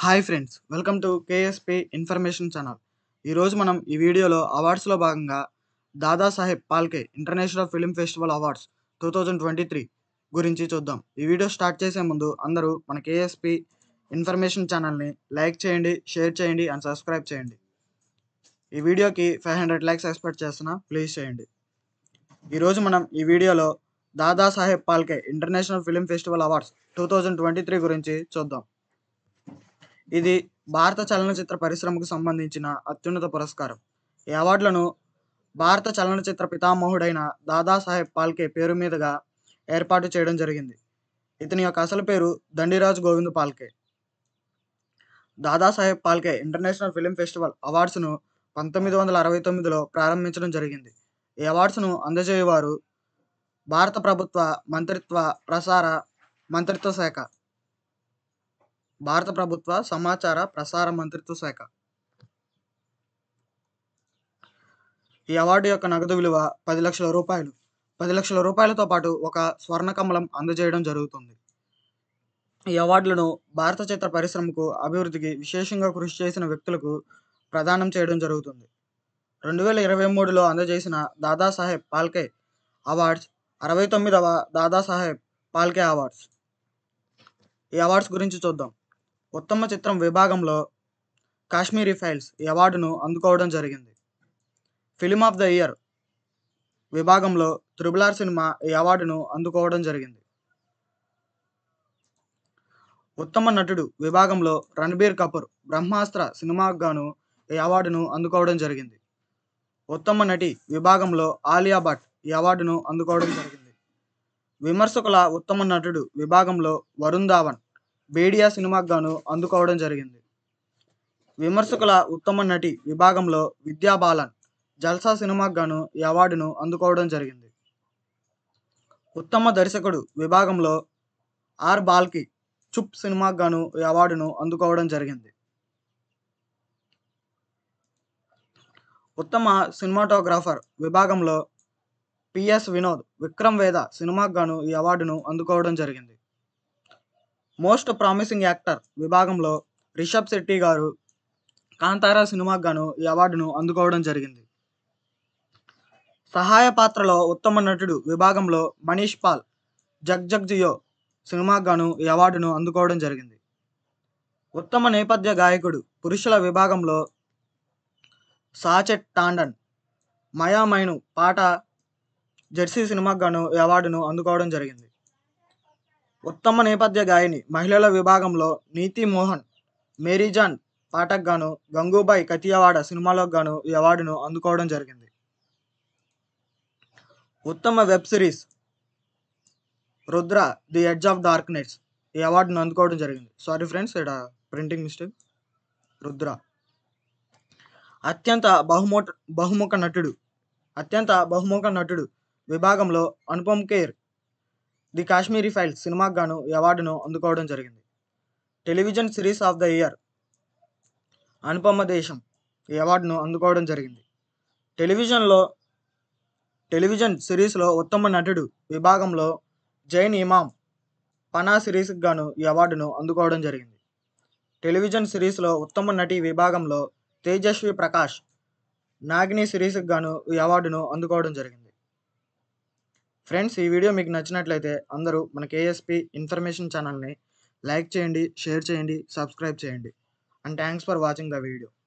hi friends welcome to K S P information channel ఈరోజు మనం ఈ వీడియోలో అవార్డ్స్లో భాగంగా Dadasaheb Phalke international film festival awards two thousand twenty three గురించి చూద్దాం ఈ వీడియో స్టార్ట్ చేసే ముందు అందరూ మన కేఎస్పి ఇన్ఫర్మేషన్ ఛానల్ని లైక్ చేయండి షేర్ చేయండి అండ్ సబ్స్క్రైబ్ చేయండి ఈ వీడియోకి ఫైవ్ హండ్రెడ్ లైక్స్ ఎక్స్పెక్ట్ చేస్తున్నా ప్లీజ్ చేయండి ఈరోజు మనం ఈ వీడియోలో Dadasaheb Phalke international film festival awards two thousand twenty three గురించి చూద్దాం ఇది భారత చలనచిత్ర పరిశ్రమకు సంబంధించిన అత్యున్నత పురస్కారం ఈ అవార్డులను భారత చలనచిత్ర పితామహుడైన దాదాసాహెబ్ పాల్కే పేరు మీదుగా ఏర్పాటు చేయడం జరిగింది ఇతని యొక్క అసలు పేరు Dhundiraj Govind Phalke Dadasaheb Phalke international film festival అవార్డ్స్ను పంతొమ్మిది వందల అరవై తొమ్మిదిలో ప్రారంభించడం జరిగింది ఈ అవార్డ్స్ను అందజేయవారు భారత ప్రభుత్వ మంత్రిత్వ ప్రసార మంత్రిత్వ శాఖ భారత ప్రభుత్వ సమాచార ప్రసార మంత్రిత్వ శాఖ ఈ అవార్డు యొక్క నగదు విలువ పది లక్షల రూపాయలు పది లక్షల రూపాయలతో పాటు ఒక స్వర్ణ కమలం అందజేయడం జరుగుతుంది ఈ అవార్డులను భారత చిత్ర పరిశ్రమకు అభివృద్ధికి విశేషంగా కృషి చేసిన వ్యక్తులకు ప్రదానం చేయడం జరుగుతుంది రెండు వేల ఇరవై మూడులో అందజేసిన దాదాసాహెబ్ పాల్కే అవార్డ్స్ అరవై తొమ్మిదవ దాదాసాహెబ్ పాల్కే అవార్డ్స్ ఈ అవార్డ్స్ గురించి చూద్దాం ఉత్తమ చిత్రం విభాగంలో కాశ్మీరీ ఫైల్స్ ఈ అవార్డును అందుకోవడం జరిగింది ఫిలిం ఆఫ్ ద ఇయర్ విభాగంలో త్రిబులార్ సినిమా ఈ అవార్డును అందుకోవడం జరిగింది ఉత్తమ నటుడు విభాగంలో రణబీర్ కపూర్ బ్రహ్మాస్త్ర సినిమాకు గాను ఈ అవార్డును అందుకోవడం జరిగింది ఉత్తమ నటి విభాగంలో ఆలియా భట్ ఈ అవార్డును అందుకోవడం జరిగింది విమర్శకుల ఉత్తమ నటుడు విభాగంలో వరుణ్ ధావన్ బేడియా సినిమాకు గాను అందుకోవడం జరిగింది విమర్శకుల ఉత్తమ నటి విభాగంలో విద్యా బాలన్ జల్సా సినిమాకు గాను ఈ అవార్డును అందుకోవడం జరిగింది ఉత్తమ దర్శకుడు విభాగంలో ఆర్ బాల్కి చుప్ సినిమాకు గాను ఈ అవార్డును అందుకోవడం జరిగింది ఉత్తమ సినిమాటోగ్రాఫర్ విభాగంలో పిఎస్ వినోద్ విక్రమ్ వేద సినిమాకు గాను ఈ అవార్డును అందుకోవడం జరిగింది మోస్ట్ ప్రామిసింగ్ యాక్టర్ విభాగంలో రిషబ్ శెట్టి గారు కాంతారా సినిమాకు గాను ఈ అవార్డును అందుకోవడం జరిగింది సహాయ పాత్రలో ఉత్తమ నటుడు విభాగంలో మనీష్ పాల్ జగ్ జగ్ జియో సినిమాకు గాను ఈ అవార్డును అందుకోవడం జరిగింది ఉత్తమ నేపథ్య గాయకుడు పురుషుల విభాగంలో సాచెట్ టాండన్ మయా మైను పాట జెర్సీ సినిమాకు గాను ఈ అవార్డును అందుకోవడం జరిగింది ఉత్తమ నేపథ్య గాయని మహిళల విభాగంలో నీతి మోహన్ మేరీజాన్ పాటకు గాను గంగూబాయ్ కతియావాడ సినిమాలకు గాను ఈ అవార్డును అందుకోవడం జరిగింది ఉత్తమ web series Rudra the edge of darkness ఈ అవార్డును అందుకోవడం జరిగింది సారీ ఫ్రెండ్స్ ఇక్కడ ప్రింటింగ్ మిస్టేక్ రుద్ర అత్యంత బహుముఖ బహుముఖ నటుడు అత్యంత బహుముఖ నటుడు విభాగంలో అనుపమ్ కేర్ ది కాశ్మీరీ ఫైల్స్ సినిమాకు గాను ఈ అవార్డును అందుకోవడం జరిగింది television series of the year Anupama దేశం ఈ అవార్డును అందుకోవడం జరిగింది టెలివిజన్లో టెలివిజన్ సిరీస్లో ఉత్తమ నటుడు విభాగంలో జైన్ ఇమామ్ పనా సిరీస్కి గాను ఈ అవార్డును అందుకోవడం జరిగింది టెలివిజన్ సిరీస్లో ఉత్తమ నటి విభాగంలో తేజస్వి ప్రకాష్ నాగిని సిరీస్కి గాను ఈ అవార్డును అందుకోవడం జరిగింది ఫ్రెండ్స్ ఈ వీడియో మీకు నచ్చినట్లయితే అందరూ మన కేఎస్పి ఇన్ఫర్మేషన్ ఛానల్ని లైక్ చేయండి షేర్ చేయండి సబ్స్క్రైబ్ చేయండి and thanks for watching the video